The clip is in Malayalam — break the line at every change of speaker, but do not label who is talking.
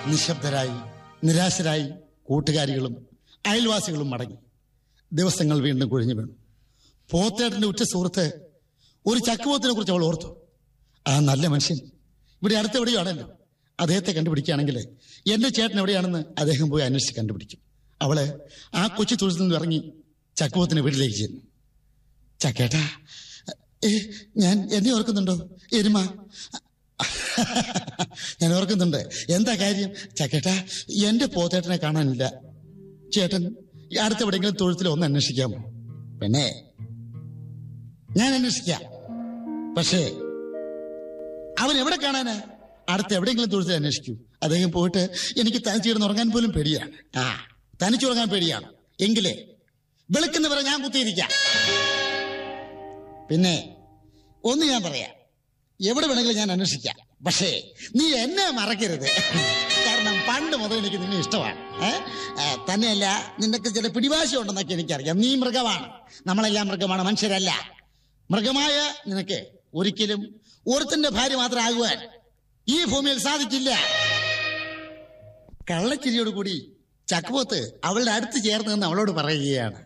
നിശബ്ദരായി നിരാശരായി കൂട്ടുകാരികളും അയൽവാസികളും മടങ്ങി ദിവസങ്ങൾ വീണ്ടും കുഴിഞ്ഞു വീണു പോത്തേട്ടന്റെ ഉറ്റ സുഹൃത്ത് ഒരു ചക്കുപോത്തിനെ കുറിച്ച് അവൾ ഓർത്തു ആ നല്ല മനുഷ്യൻ ഇവിടെ അടുത്ത് എവിടെയാണല്ലോ അദ്ദേഹത്തെ കണ്ടുപിടിക്കുകയാണെങ്കിൽ എന്റെ ചേട്ടൻ എവിടെയാണെന്ന് അദ്ദേഹം പോയി അന്വേഷിച്ച് കണ്ടുപിടിക്കും അവള് ആ കൊച്ചു തൊഴിൽ നിന്ന് ഇറങ്ങി ചക്കുപോത്തിന് വീട്ടിലേക്ക് ചെന്നു ചക്കേട്ടാ ഏ, ഞാൻ എന്നെ ഓർക്കുന്നുണ്ടോ എരുമ ഞാൻ ഓർക്കുന്നുണ്ട് എന്താ കാര്യം ചക്കേട്ടാ എന്റെ പോത്തേട്ടനെ കാണാനില്ല ചേട്ടൻ ഈ അടുത്ത് എവിടെയെങ്കിലും തൊഴുത്തിൽ ഒന്ന് അന്വേഷിക്കാമോ പിന്നെ ഞാൻ അന്വേഷിക്കാം പക്ഷേ അവൻ എവിടെ കാണാനാ അടുത്ത് എവിടെയെങ്കിലും തൊഴുത്തിൽ അന്വേഷിക്കൂ അദ്ദേഹം പോയിട്ട് എനിക്ക് തനിച്ച് കിടന്ന് ഉറങ്ങാൻ പോലും പേടിയാണ് ആ തനിച്ചുറങ്ങാൻ പേടിയാണ് എങ്കിലേ വെളുക്കുന്നവരെ ഞാൻ കുത്തിയിരിക്കാം പിന്നെ ഒന്ന് ഞാൻ പറയാം എവിടെ വേണമെങ്കിലും ഞാൻ അന്വേഷിക്കാം പക്ഷേ നീ എന്നെ മറക്കരുത് കാരണം പണ്ട് മുതൽ എനിക്ക് നിന്നെ ഇഷ്ടമാണ് ഏ? ഏ, തന്നെയല്ല നിനക്ക് ചില പിടിവാശി ഉണ്ടെന്നൊക്കെ എനിക്കറിയാം നീ മൃഗമാണ് നമ്മളെല്ലാം മൃഗമാണ് മനുഷ്യരല്ല മൃഗമായ നിനക്ക് ഒരിക്കലും ഒരുത്തിന്റെ ഭാര്യ മാത്രം ആകുവാൻ ഈ ഭൂമിയിൽ സാധിക്കില്ല കള്ളച്ചിരിയോട് കൂടി ചക്കുപോത്ത് അവളുടെ അടുത്ത് ചേർന്ന് നിന്ന് അവളോട് പറയുകയാണ്